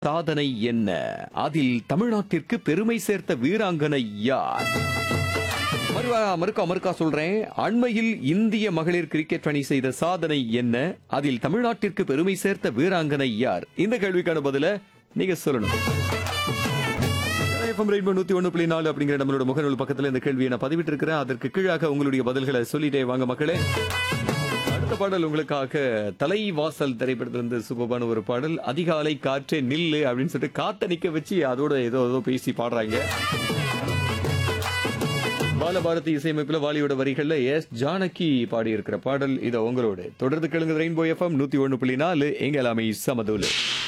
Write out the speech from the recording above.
சாதனை என்ன அதில் தமிழ்நாட்டிற்கு பெருமை சேர்த்த வீராங்கனை யார் மறுவா மறுக்கா மறுக்கா சொல்றேன் அண்மையில் இந்திய மகளிர் கிரிக்கெட் அணி செய்த சாதனை என்ன அதில் தமிழ்நாட்டிற்கு பெருமை சேர்த்த வீராங்கனை யார் இந்த கேள்விக்கான பதில நீங்க சொல்லணும் FM ரெயின்போ நூத்தி ஒண்ணு புள்ளி நாலு அப்படிங்கிற நம்மளோட முகநூல் பக்கத்துல இந்த கேள்வியை நான் பதிவிட்டு இருக்கிறேன் அதற்கு கீழாக உங்களுடைய பதில்களை சொல்லிட்டே வாங்க மக்களே அடுத்த பாடல் உங்களுக்காக தலைவாசல் திரைப்படத்திலிருந்து சூப்பரான ஒரு பாடல் அதிகாலை காற்றே நில்லு அப்படின்னு சொல்லிட்டு காத்த நிக்க வச்சு அதோட ஏதோ ஏதோ பேசி பாடுறாங்க பாலபாரதி இசையமைப்புல வாலியோட வரிகள்ல எஸ் ஜானகி பாடி இருக்கிற பாடல் இதை உங்களோட தொடர்ந்து கேளுங்க ரெயின்போ எஃப்எம் நூத்தி ஒண்ணு புள்ளி நாலு எங்க எல்லாமே சமதூலு